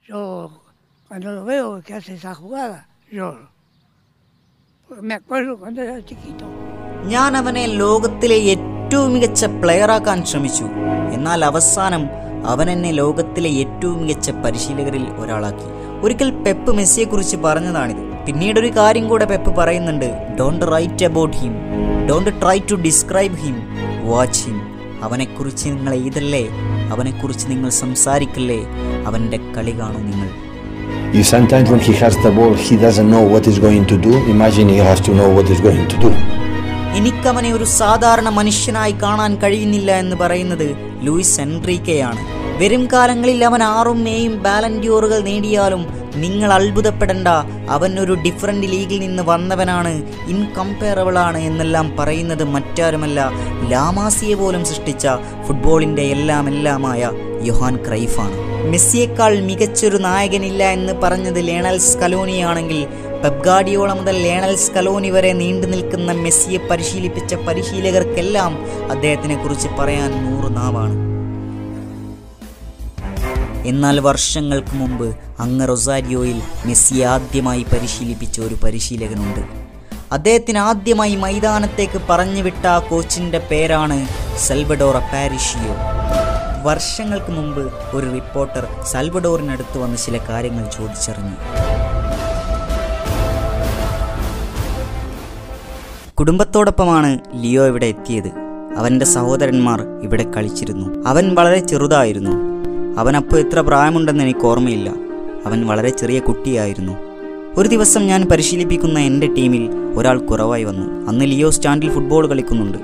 Yo, cuando lo veo que hace esa jugada, lloro. Porque me acuerdo cuando era chiquito. ഞാൻ അവനെ ലോകത്തിലെ ഏറ്റവും മികച്ച പ്ലെയറാക്കാൻ ശ്രമിച്ചു എന്നാൽ അവസാനം അവൻ എന്നെ ലോകത്തിലെ ഏറ്റവും മികച്ച പരിശീലകരിൽ ഒരാളാക്കി ഒരിക്കൽ പെപ്പ് മെസ്സിയെക്കുറിച്ച് പറഞ്ഞതാണിത് പിന്നീട് ഒരു കാര്യം കൂടെ പെപ്പ് പറയുന്നുണ്ട് don't write about him don't try to describe him watch him അവനെക്കുറിച്ച് നിങ്ങൾ എഴുതല്ലേ അവനെക്കുറിച്ച് നിങ്ങൾ സംസാരിക്കല്ലേ അവൻ്റെ കളി കാണൂ നിങ്ങൾ If sometimes when he has the ball, he doesn't know what he's going to do, imagine he has to know what he's going to do. എനിക്കവനെ ഒരു സാധാരണ മനുഷ്യനായി കാണാൻ കഴിയുന്നില്ല എന്ന് പറയുന്നത് ലൂയിസ് എൻട്രീക്കയാണ് വരും കാലങ്ങളിൽ അവൻ ആറും മേയും ബാലൻഡ്യൂറുകൾ നേടിയാലും നിങ്ങൾ അത്ഭുതപ്പെടേണ്ട അവൻ ഒരു ഡിഫറൻറ്റ് ലീഗിൽ നിന്ന് വന്നവനാണ് ഇൻകമ്പയറബിൾ ആണ് എന്നെല്ലാം പറയുന്നത് മറ്റാരുമല്ല ലാമാസിയെ പോലും സൃഷ്ടിച്ച ഫുട്ബോളിൻ്റെ എല്ലാം എല്ലാമായ യൊഹാൻ ക്രൈഫാണ് മെസ്സിയേക്കാൾ മികച്ചൊരു നായകനില്ല എന്ന് പറഞ്ഞത് ലേണൽ സ്കലോനിയാണെങ്കിൽ പെബ്ഗാഡിയോള മുതൽ ലേണൽ സ്കലോനി വരെ നീണ്ടു നിൽക്കുന്ന മെസ്സിയെ പരിശീലിപ്പിച്ച പരിശീലകർക്കെല്ലാം അദ്ദേഹത്തിനെ കുറിച്ച് പറയാൻ നൂറ് നാവാണ് എന്നാൽ വർഷങ്ങൾക്ക് മുമ്പ് അങ്ങ് റൊസാരിയോയിൽ മെസ്സിയെ ആദ്യമായി പരിശീലിപ്പിച്ച ഒരു പരിശീലകനുണ്ട് അദ്ദേഹത്തിന് ആദ്യമായി മൈതാനത്തേക്ക് പറഞ്ഞുവിട്ട ആ കോച്ചിൻ്റെ പേരാണ് സെൽവഡോറ പാരിഷിയോ വർഷങ്ങൾക്ക് മുമ്പ് ഒരു റിപ്പോർട്ടർ സൽവഡോറിനടുത്ത് വന്ന് ചില കാര്യങ്ങൾ ചോദിച്ചറിഞ്ഞു കുടുംബത്തോടൊപ്പമാണ് ലിയോ ഇവിടെ എത്തിയത് അവൻ്റെ സഹോദരന്മാർ ഇവിടെ കളിച്ചിരുന്നു അവൻ വളരെ ചെറുതായിരുന്നു അവൻ അപ്പോൾ എത്ര പ്രായമുണ്ടെന്ന് എനിക്ക് ഓർമ്മയില്ല അവൻ വളരെ ചെറിയ കുട്ടിയായിരുന്നു ഒരു ദിവസം ഞാൻ പരിശീലിപ്പിക്കുന്ന എൻ്റെ ടീമിൽ ഒരാൾ കുറവായി വന്നു അന്ന് ലിയോ സ്റ്റാൻഡിൽ ഫുട്ബോൾ കളിക്കുന്നുണ്ട്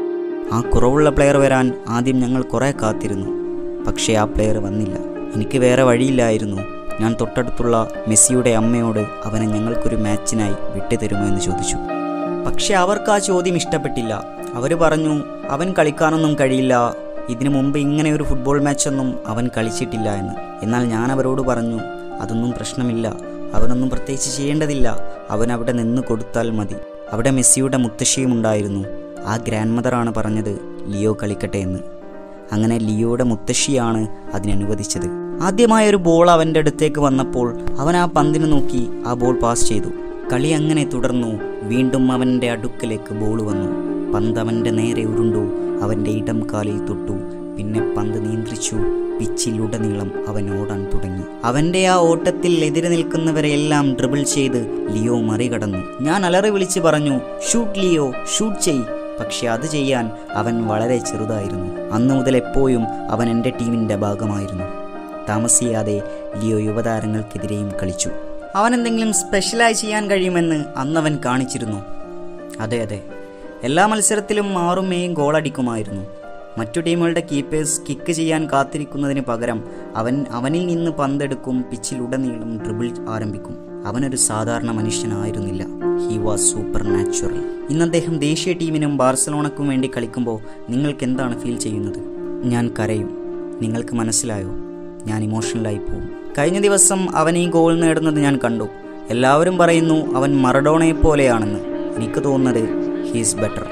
ആ കുറവുള്ള പ്ലെയർ വരാൻ ആദ്യം ഞങ്ങൾ കുറേ കാത്തിരുന്നു പക്ഷേ ആ പ്ലെയർ വന്നില്ല എനിക്ക് വേറെ വഴിയില്ലായിരുന്നു ഞാൻ തൊട്ടടുത്തുള്ള മെസ്സിയുടെ അമ്മയോട് അവനെ ഞങ്ങൾക്കൊരു മാച്ചിനായി വിട്ടുതരുമോ എന്ന് ചോദിച്ചു പക്ഷെ അവർക്ക് ആ ചോദ്യം ഇഷ്ടപ്പെട്ടില്ല അവർ പറഞ്ഞു അവൻ കളിക്കാനൊന്നും കഴിയില്ല ഇതിനു മുമ്പ് ഇങ്ങനെ ഒരു ഫുട്ബോൾ മാച്ചൊന്നും അവൻ കളിച്ചിട്ടില്ല എന്ന് എന്നാൽ ഞാൻ അവരോട് പറഞ്ഞു അതൊന്നും പ്രശ്നമില്ല അവനൊന്നും പ്രത്യേകിച്ച് ചെയ്യേണ്ടതില്ല അവൻ അവിടെ നിന്ന് കൊടുത്താൽ മതി അവിടെ മെസ്സിയുടെ മുത്തശ്ശിയും ഉണ്ടായിരുന്നു ആ ഗ്രാൻഡ് മദറാണ് പറഞ്ഞത് ലിയോ കളിക്കട്ടെ എന്ന് അങ്ങനെ ലിയോയുടെ മുത്തശ്ശിയാണ് അതിനനുവദിച്ചത് ആദ്യമായ ഒരു ബോൾ അവൻ്റെ അടുത്തേക്ക് വന്നപ്പോൾ അവൻ ആ പന്തിന് നോക്കി ആ ബോൾ പാസ് ചെയ്തു കളി അങ്ങനെ തുടർന്നു വീണ്ടും അവൻ്റെ അടുക്കലേക്ക് ബോൾ വന്നു പന്ത് അവൻ്റെ നേരെ ഉരുണ്ടു അവൻ്റെ ഇടം കാലിൽ തൊട്ടു പിന്നെ പന്ത് നിയന്ത്രിച്ചു പിച്ചിലുടനീളം അവൻ ഓടാൻ തുടങ്ങി അവൻ്റെ ആ ഓട്ടത്തിൽ എതിരെ നിൽക്കുന്നവരെയെല്ലാം ഡ്രിബിൾ ചെയ്ത് ലിയോ മറികടന്നു ഞാൻ അലറി വിളിച്ച് പറഞ്ഞു ഷൂട്ട് ലിയോ ഷൂട്ട് ചെയ് പക്ഷെ അത് ചെയ്യാൻ അവൻ വളരെ ചെറുതായിരുന്നു അന്നു മുതൽ എപ്പോഴും അവൻ എൻ്റെ ടീമിൻ്റെ ഭാഗമായിരുന്നു താമസിയാതെ ലിയോ യുവതാരങ്ങൾക്കെതിരെയും കളിച്ചു അവൻ എന്തെങ്കിലും സ്പെഷ്യലായി ചെയ്യാൻ കഴിയുമെന്ന് അന്നവൻ കാണിച്ചിരുന്നു അതെ അതെ എല്ലാ മത്സരത്തിലും ആറും മേയും ഗോളടിക്കുമായിരുന്നു മറ്റു ടീമുകളുടെ കീപ്പേഴ്സ് കിക്ക് ചെയ്യാൻ കാത്തിരിക്കുന്നതിന് പകരം അവൻ അവനിൽ നിന്ന് പന്തെടുക്കും പിച്ചിലുടനീളം ഡ്രിബിൾ ആരംഭിക്കും അവനൊരു സാധാരണ മനുഷ്യനായിരുന്നില്ല ഹി വാസ് സൂപ്പർ നാച്ചുറൽ ഇന്ന് അദ്ദേഹം ദേശീയ ടീമിനും ബാർസലോണക്കും വേണ്ടി കളിക്കുമ്പോൾ നിങ്ങൾക്ക് എന്താണ് ഫീൽ ചെയ്യുന്നത് ഞാൻ കരയും നിങ്ങൾക്ക് മനസ്സിലായോ ഞാൻ ഇമോഷണലായി പോകും കഴിഞ്ഞ ദിവസം അവൻ ഈ ഗോൾ നേടുന്നത് ഞാൻ കണ്ടു എല്ലാവരും പറയുന്നു അവൻ മറഡോണയെ പോലെയാണെന്ന് എനിക്ക് തോന്നുന്നത് ഹീസ് ബെറ്റർ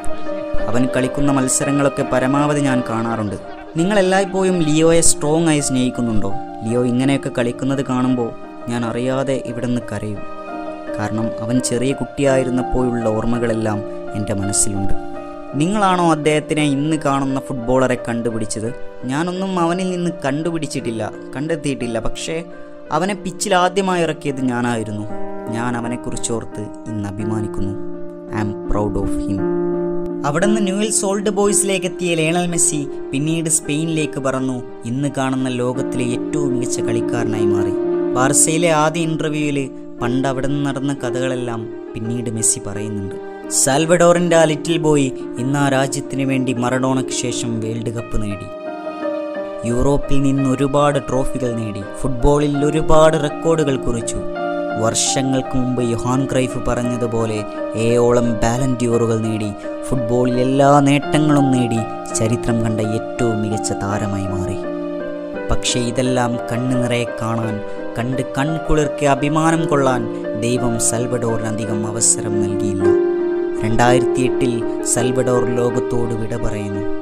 അവൻ കളിക്കുന്ന മത്സരങ്ങളൊക്കെ പരമാവധി ഞാൻ കാണാറുണ്ട് നിങ്ങൾ എല്ലായ്പ്പോഴും ലിയോയെ സ്ട്രോങ് ആയി സ്നേഹിക്കുന്നുണ്ടോ ലിയോ ഇങ്ങനെയൊക്കെ കളിക്കുന്നത് കാണുമ്പോൾ ഞാൻ അറിയാതെ ഇവിടെ നിന്ന് കരയും കാരണം അവൻ ചെറിയ കുട്ടിയായിരുന്നപ്പോഴുള്ള ഓർമ്മകളെല്ലാം എൻ്റെ മനസ്സിലുണ്ട് നിങ്ങളാണോ അദ്ദേഹത്തിനെ ഇന്ന് കാണുന്ന ഫുട്ബോളറെ കണ്ടുപിടിച്ചത് ഞാനൊന്നും അവനിൽ നിന്ന് കണ്ടുപിടിച്ചിട്ടില്ല കണ്ടെത്തിയിട്ടില്ല പക്ഷേ അവനെ പിച്ചിൽ ആദ്യമായി ഇറക്കിയത് ഞാനായിരുന്നു ഞാൻ അവനെക്കുറിച്ചോർത്ത് ഇന്ന് അഭിമാനിക്കുന്നു I am proud of him അവിടെ നിന്ന് ന്യൂവൽസ് ഓൾഡ് ബോയ്സിലേക്ക് എത്തിയ ലേണൽ മെസ്സി പിന്നീട് സ്പെയിനിലേക്ക് പറന്നു ഇന്ന് കാണുന്ന ലോകത്തിലെ ഏറ്റവും മികച്ച കളിക്കാരനായി മാറി ബാർസയിലെ ആദ്യ ഇന്റർവ്യൂവിൽ പണ്ട് അവിടെ നിന്ന് നടന്ന കഥകളെല്ലാം പിന്നീട് മെസ്സി പറയുന്നുണ്ട് സാൽവഡോറിന്റെ ആ ലിറ്റിൽ ബോയ് ഇന്ന് ആ രാജ്യത്തിന് വേണ്ടി മറഡോണയ്ക്ക് ശേഷം വേൾഡ് കപ്പ് നേടി യൂറോപ്പിൽ നിന്ന് ഒരുപാട് ട്രോഫികൾ നേടി ഫുട്ബോളിൽ ഒരുപാട് റെക്കോർഡുകൾ കുറിച്ചു വർഷങ്ങൾക്ക് മുമ്പ് യൊഹാൻ ക്രൈഫ് പറഞ്ഞതുപോലെ ഏയോളം ബാലൻഡ്യൂറുകൾ നേടി ഫുട്ബോളിൽ എല്ലാ നേട്ടങ്ങളും നേടി ചരിത്രം കണ്ട ഏറ്റവും മികച്ച താരമായി മാറി പക്ഷേ ഇതെല്ലാം കണ്ണു നിറയെ കാണാൻ കണ്ട് കൺകുളിർക്കെ അഭിമാനം കൊള്ളാൻ ദൈവം സൽവഡോറിനധികം അവസരം നൽകിയില്ല രണ്ടായിരത്തി എട്ടിൽ സൽവഡോർ ലോകത്തോട് വിട പറയുന്നു